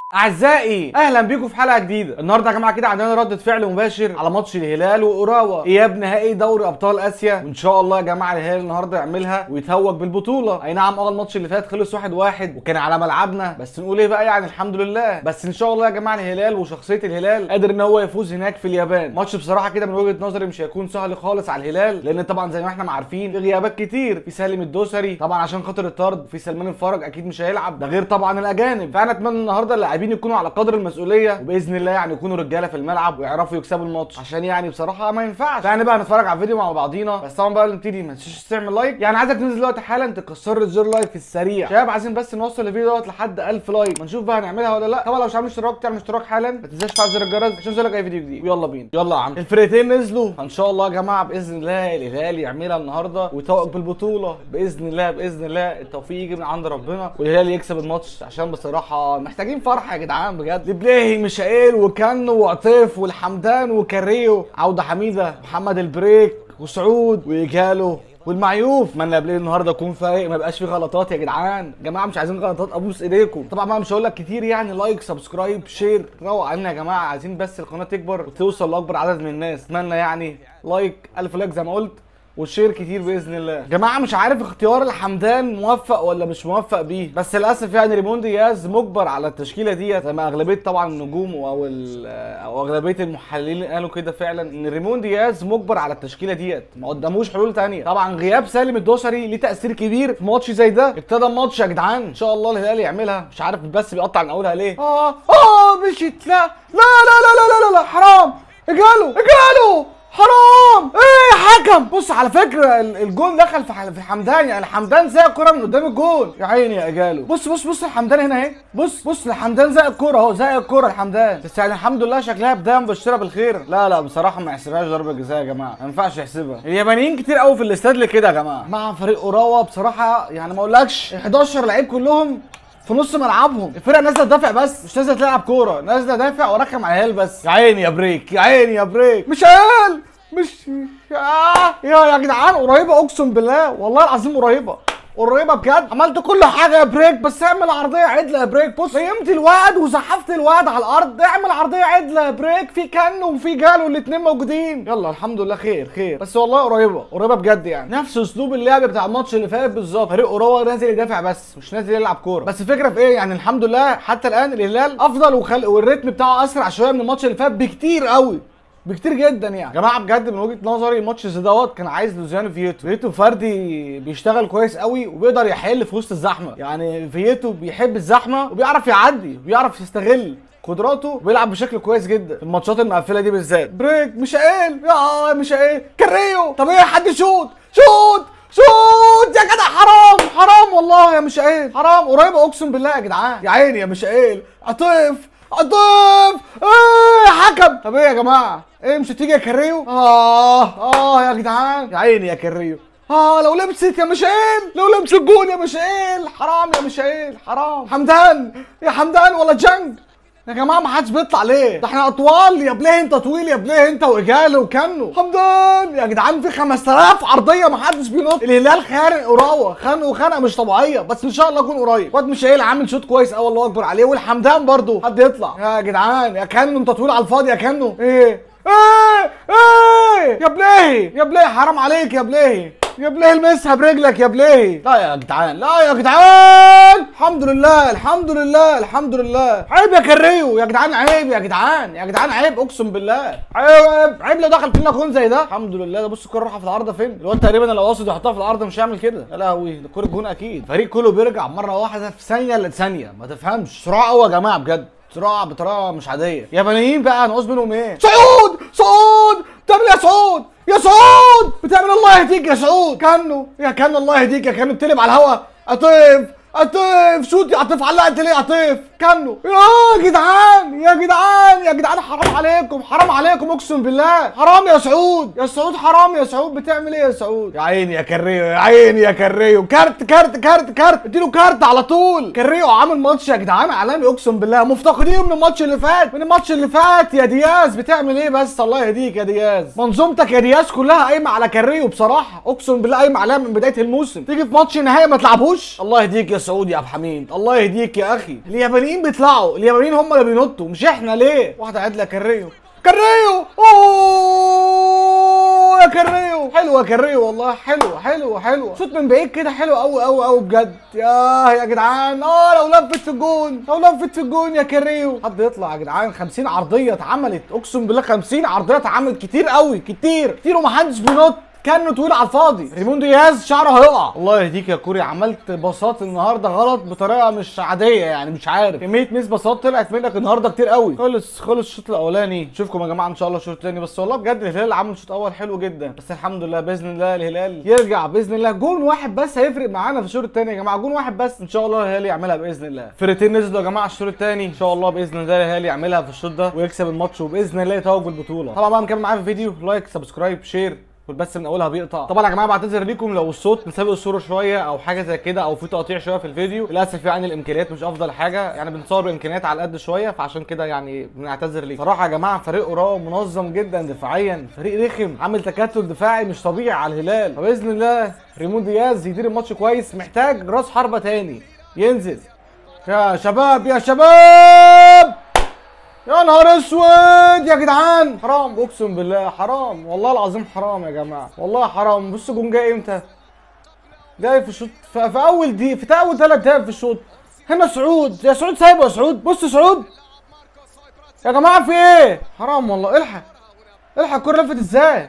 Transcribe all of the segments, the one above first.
اعزائي اهلا بيكم في حلقه جديده النهارده يا جماعه كده عندنا ردة فعل مباشر على ماتش الهلال واوراوا اياب نهائي دوري ابطال اسيا وان شاء الله يا جماعه الهلال النهارده يعملها ويتوج بالبطوله اي نعم اه الماتش اللي فات خلص 1-1 واحد واحد وكان على ملعبنا بس نقول ايه بقى يعني الحمد لله بس ان شاء الله يا جماعه الهلال وشخصيه الهلال قادر ان هو يفوز هناك في اليابان ماتش بصراحه كده من وجهه نظري مش هيكون سهل خالص على الهلال لان طبعا زي ما احنا عارفين في غيابات كتير في سالم الدوسري طبعا عشان خاطر الطرد في سلمان الفرج اكيد مش هيلعب ده غير طبعا الاجانب فانا اتمنى النهارده اللاعبين يكونوا على قدر المسؤوليه وباذن الله يعني يكونوا رجاله في الملعب ويعرفوا يكسبوا الماتش عشان يعني بصراحه ما ينفعش يعني بقى نتفرج على الفيديو مع بعضينا بس طبعا بقى نبتدي ما تنساش تعمل لايك يعني عايزك تنزل دلوقتي حالا تكسر لي زر لايك السريع شباب عايزين بس نوصل الفيديو دوت لحد 1000 لايك ما نشوف بقى هنعملها ولا لا طبعا لو مش عامل اشتراك تعمل اشتراك حالا ما تنساش تفعل زر الجرس عشان يوصلك اي فيديو جديد يلا بينا يلا يا عم الفرقتين نزلوا ان شاء الله يا جماعه باذن الله الهلال يعملها النهارده ويتوج بالبطوله باذن الله باذن الله التوفيق يجي من عند ربنا والهلال يكسب الماتش عشان بصراحه محتاجين فرحه يا جدعان بجد بلاهي ميشائيل وكانو وعطيف والحمدان وكاريو عوده حميده محمد البريك وسعود وإيجالو والمعيوف اتمنى قبل النهارده اكون فايق ما يبقاش فيه غلطات يا جدعان يا جماعه مش عايزين غلطات ابوس ايديكم طبعا بقى مش هقول لك كتير يعني لايك سبسكرايب شير روق علينا يا جماعه عايزين بس القناه تكبر وتوصل لاكبر عدد من الناس اتمنى يعني لايك 1000 لايك زي ما قلت والشير كتير باذن الله يا جماعه مش عارف اختيار الحمدان موفق ولا مش موفق بيه بس للاسف يعني ريمون دياز مجبر على التشكيله ديت زي ما اغلبيه طبعا النجوم او او اغلبيه المحللين قالوا كده فعلا ان ريمون دياز مجبر على التشكيله ديت ما قداموش حلول تانية طبعا غياب سالم الدوسري ليه تاثير كبير في ماتش زي ده ابتدى الماتش يا جدعان ان شاء الله الهلال يعملها مش عارف بس بيقطع من اولها ليه اه اه مشيت لا لا لا لا لا لا, لا, لا حرام اجاله اجاله حرام ايه يا حكم بص على فكره الجون دخل في في حمدان يعني حمدان زي الكره من قدام الجون يا عيني يا اجاله بص بص بص الحمدان هنا اهي بص بص الحمدان زي الكره اهو زي الكره الحمدان بس يعني الحمد لله شكلها بدايه مبشره بالخير لا لا بصراحه ما يحسبهاش ضربه جزاء يا جماعه ما ينفعش يحسبها اليابانيين كتير قوي في الاستاد كده يا جماعه مع فريق اوراوا بصراحه يعني ما اقولكش 11 لعيب كلهم في نص ملعبهم الفرقه نازله تدافع بس مش نازله تلعب كوره نازله دافع ورخم على الهلال بس يا عيني يا بريك يا عيني يا بريك مش قال مش آه يا يا جدعان قريبه اقسم بالله والله العظيم قريبه قريبه بجد عملت كل حاجه يا بريك بس اعمل عرضيه عدله يا بريك بص قيمت الواد وزحفت الواد على الارض اعمل عرضيه عدله يا بريك في كان وفي جالو الاثنين موجودين يلا الحمد لله خير خير بس والله قريبه قريبه بجد يعني نفس اسلوب اللعب بتاع الماتش اللي فات بالظبط فريق اوراوا نازل يدافع بس مش نازل يلعب كوره بس الفكره في ايه يعني الحمد لله حتى الان الهلال افضل وخل... والريتم بتاعه اسرع شويه من الماتش اللي فات بكتير قوي بكتير جدا يعني يا جماعه بجد من وجهه نظري الماتش زي دوت كان عايز لوزيانو فييتو فييتو فردي بيشتغل كويس قوي وبيقدر يحل في وسط الزحمه يعني فييتو بيحب الزحمه وبيعرف يعدي وبيعرف يستغل قدراته وبيلعب بشكل كويس جدا في الماتشات المقفله دي بالذات بريك مش قال يا مش قال كريو طب ايه حد شوت شوت شوت يا جدع حرام حرام والله يا مش قال حرام قريبه اقسم بالله يا جدعان يا عيني يا مش قال عطيف عطيف ايه حكم طب ايه يا جماعه ايه مش هتيجي يا كريو اه اه يا جدعان يا عيني يا كريو اه لو لبست يا مشايل لو لبس الجون يا مشايل حرام يا مشايل حرام حمدان يا حمدان ولا جنج يا جماعه ما حدش بيطلع ليه؟ ده احنا اطوال يا بليه انت طويل يا بليه انت واجاله وكنو حمدان يا جدعان في 5000 عرضيه ما حدش بينط الهلال خارق قراوه خانقه خنقه مش طبيعيه بس ان شاء الله اكون قريب واد مش عامل شوط كويس قوي الله اكبر عليه والحمدان برضو حد يطلع يا جدعان يا كنو انت طويل على الفاضي يا كنو ايه ايه ايه يا بليه يا بليه حرام عليك يا بليه يا بليه المسها برجلك يا بليه لا يا جدعان لا يا جدعان الحمد لله الحمد لله الحمد لله عيب يا كريو يا جدعان عيب يا جدعان يا جدعان عيب اقسم بالله عيب عيب لو دخل فينا جون زي ده الحمد لله ده بص الكوره رايحه في العارضه فين الواد تقريبا لو قاصد يحطها في العارضه مش هيعمل كده يا لهوي ده كوره جون اكيد الفريق كله بيرجع مره واحده في ثانيه الا ثانيه ما تفهمش سرعه قوي يا جماعه بجد سرعه بطريقه مش عاديه يابانيين بقى نعوز منهم ايه سعود سعود بتعمل يا سعود يا سعود بتعمل الله يهديك يا سعود كانه يا كان الله يهديك يا كانه بتلعب على الهوا عطيف عطيف شوت يا عطيف علقت ليه يا عطيف كانه يا جدعان يا جدعان يا جدعان حرام عليكم حرام عليكم اقسم بالله حرام يا سعود يا سعود حرام يا سعود بتعمل ايه يا سعود يا عيني يا كريو يا عيني يا كريو كارت كارت كارت كارت اديله كارت على طول كريو عامل ماتش يا جدعان عالمي اقسم بالله مفتقدينه من الماتش اللي فات من الماتش اللي فات يا دياز بتعمل ايه بس الله يهديك يا دياز منظومتك يا دياز كلها قايمه على كريو بصراحه اقسم بالله قايمه عليها من بدايه الموسم تيجي في ماتش نهائي ما تلعبوش الله يهديك يا سعودي يا ابو حميد الله يهديك يا اخي اليابانيين بيطلعوا اليابانيين هم اللي بينطوا مش احنا ليه واحده عدله كريو كريو اوه يا كريو حلوه كريو والله حلوه حلوه حلوه شوط من بعيد كده حلو قوي قوي قوي بجد يا يا جدعان اه لو لفت في الجون لو لفت في الجون يا كريو حد يطلع يا جدعان 50 عرضيه اتعملت اقسم بالله 50 عرضيه اتعملت كتير قوي كتير كتير ومحدش بينط كانه طويل على الفاضي ريمون دياز شعره هيقع الله يهديك يا كوري عملت باصات النهارده غلط بطريقه مش عاديه يعني مش عارف كميه ميس باصات طلعت منك النهارده كتير قوي خلص خلص الشوط الاولاني نشوفكم يا جماعه ان شاء الله الشوط الثاني بس والله بجد الهلال عمل شوط اول حلو جدا بس الحمد لله باذن الله الهلال يرجع باذن الله جون واحد بس هيفرق معانا في الشوط الثاني يا جماعه جون واحد بس ان شاء الله الهلال يعملها باذن الله فرقتين نزلوا يا جماعه الشوط الثاني ان شاء الله باذن الله الهلال يعملها في الشوط ده ويكسب الماتش وباذن الله يتوج بالبطوله طبعا بقى مكمل معايا في الفيديو لايك سبسكرايب شير والبث من اولها بيقطع طبعا يا جماعه بعتذر ليكم لو الصوت مسابق الصوره شويه او حاجه زي كده او في تقطيع شويه في الفيديو للاسف يعني الامكانيات مش افضل حاجه يعني بنصور بامكانيات على قد شويه فعشان كده يعني بنعتذر ليكم صراحه يا جماعه فريق اوراوا منظم جدا دفاعيا فريق رخم عامل تكتل دفاعي مش طبيعي على الهلال فباذن الله ريمون دياز يدير الماتش كويس محتاج راس حربه تاني ينزل يا شباب يا شباب يا نهار اسود يا جدعان حرام اقسم بالله حرام والله العظيم حرام يا جماعه والله حرام بصوا جون جاي امتى جاي في الشوط في, في اول دي في اول ثلاث دقايق في الشوط هنا سعود يا سعود سايبه يا سعود بص سعود يا جماعه في ايه حرام والله الحق الحق الكوره لفت ازاي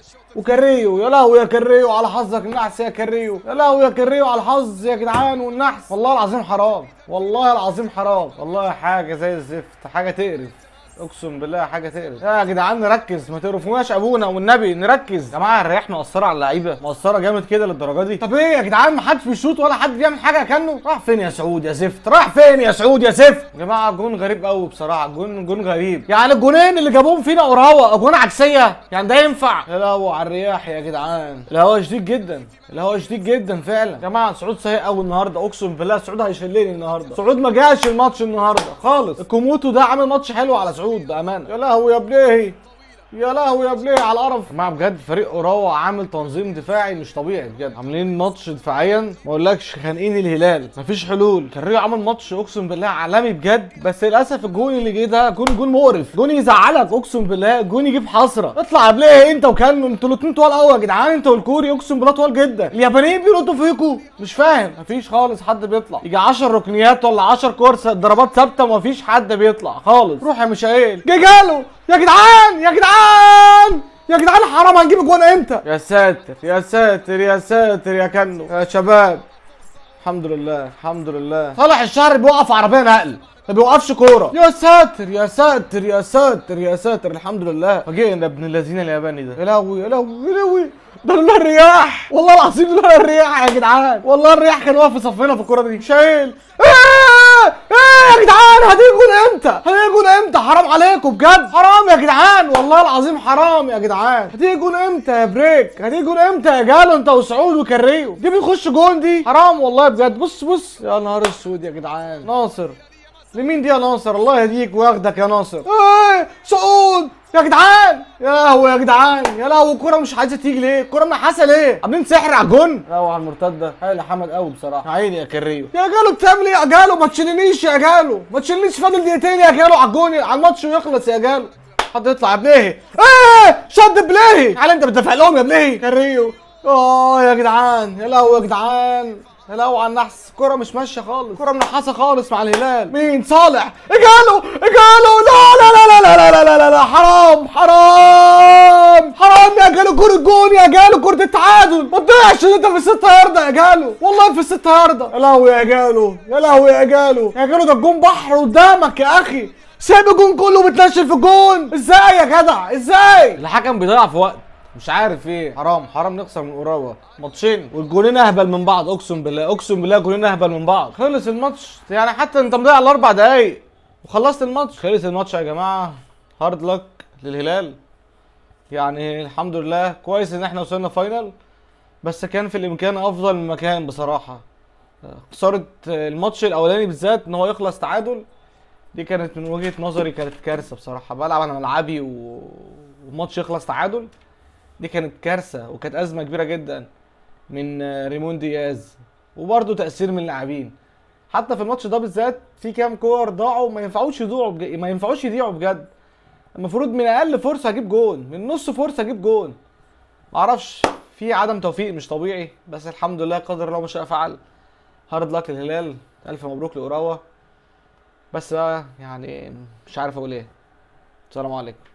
وكريو يا لهوي يا كريو على حظك النحس يا كريو يا لهوي يا كريو على الحظ يا جدعان والنحس والله العظيم حرام والله العظيم حرام والله حاجه زي الزفت حاجه تقرف اقسم بالله حاجه تقرف يا جدعان نركز ما تقرفوناش ابونا والنبي نركز يا جماعه الرياح مقصره على اللعيبه مقصره جامد كده للدرجه دي طب ايه يا جدعان ما حدش بيشوط ولا حد بيعمل حاجه كانه راح فين يا سعود يا زفت راح فين يا سعود يا زفت يا جماعه جون غريب قوي بصراحه جون جون غريب يعني الجونين اللي جابوهم فينا قراوه جون عكسيه يعني ده ينفع يا لهوي على الرياح يا جدعان الهواء شديد جدا الهواء شديد جدا فعلا يا جماعه سعود سيء قوي النهارده اقسم بالله سعود هيشلني النهارده سعود ما جاش الماتش النهارده خالص الكوموتو ده عامل ماتش حلو على سعود بامانه يا لهوي يا بليهي يا لهوي يا بليه على القرف يا جماعه بجد فريق اوراوا عامل تنظيم دفاعي مش طبيعي بجد عاملين ماتش دفاعيا ما اقولكش خانقين الهلال مفيش حلول كان عامل ماتش اقسم بالله عالمي بجد بس للاسف الجون اللي جه ده جون جون مقرف جون يزعلك اقسم بالله جون يجيب حسره اطلع يا بليه انت وكان انتوا الاثنين طوال قوي يا جدعان انت والكوري اقسم بالله طوال جدا اليابانيين بينطوا فيكوا مش فاهم مفيش خالص حد بيطلع يجي 10 ركنيات ولا 10 كورس ضربات ثابته ومفيش حد بيطلع خالص روح يا ميشائيل جاله يا جدعان يا جدعان يا جدعان حرام هنجيب الجون امتى يا ساتر يا ساتر يا ساتر يا كنو يا شباب الحمد لله الحمد لله صالح الشهر بيوقف عربيه نقل ما بيوقفش كوره يا ساتر يا ساتر يا ساتر يا ساتر الحمد لله فاجئنا ابن الذين الياباني ده يا لهوي يا لهوي يا لهوي ده لولا الرياح والله العظيم لولا الرياح يا جدعان والله الرياح كان واقف في صفنا في الكوره دي شايل ايه ايه يا جدعان هتيجوا امتى هتيجوا امتى حرام عليكم بجد حرام يا جدعان والله العظيم حرام يا جدعان هتيجوا امتى يا بريك هتيجوا امتى يا جالو انت وسعود وكريو دي بيخش جون دي حرام والله بجد بص بص يا نهار اسود يا جدعان ناصر لمين دي يا ناصر الله يهديك وياخدك يا ناصر ايه سعود يا جدعان يا لهوي يا جدعان يا لهوي الكوره مش عايزه تيجي ليه الكوره منحاسه ليه عاملين سحر على الجون لهوي على المرتده هاي حمد قوي بصراحه عيني يا كريو يا جالو بتعمل ايه يا جالو ما تشيلنيش يا جالو ما تشيلنيش فاضل دقيقتين يا جالو على الجون على الماتش ويخلص يا جالو حد يطلع يا بليهي ايه شد بليهي تعالى انت بتدافع لهم يا بليهي كريو اه يا جدعان يا لهوي يا جدعان يا لهوي على النحس الكرة مش ماشية خالص الكرة منحاسة خالص مع الهلال مين صالح اجاله اجاله لا لا لا لا لا لا لا لا, لا. حرام حرام حرام يا جالو كورة الجون يا جالو كورة التعادل ما تضيعش انت في الستة ياردة يا جالو والله في الستة ياردة يا لهوي يا جالو يا لهوي يا جالو يا جالو ده الجون بحر قدامك يا اخي سايب الجون كله بتنشل في الجون ازاي يا جدع ازاي الحكم بيضيع في وقت مش عارف ايه حرام حرام نخسر من اوراوا ماتشين والجولين اهبل من بعض اقسم بالله اقسم بالله جولين اهبل من بعض خلص الماتش يعني حتى انت مضيع الاربع دقايق وخلصت الماتش خلص الماتش يا جماعه هارد لك للهلال يعني الحمد لله كويس ان احنا وصلنا فاينل بس كان في الامكان افضل من مكان بصراحه خساره الماتش الاولاني بالذات ان هو يخلص تعادل دي كانت من وجهه نظري كانت كارثه بصراحه بلعب على ملعبي و... وماتش يخلص تعادل دي كانت كارثه وكانت ازمه كبيره جدا من ريمون دياز وبرده تاثير من اللاعبين حتى في الماتش ده بالذات في كام كور ضاعوا ما ينفعوش يضيعوا بج... ما ينفعوش يضيعوا بجد المفروض من اقل فرصه اجيب جون من نص فرصه اجيب جون معرفش في عدم توفيق مش طبيعي بس الحمد لله قدر الله ما شاء فعل هارد لك للهلال الف مبروك لاوراوا بس بقى يعني مش عارف اقول ايه السلام عليكم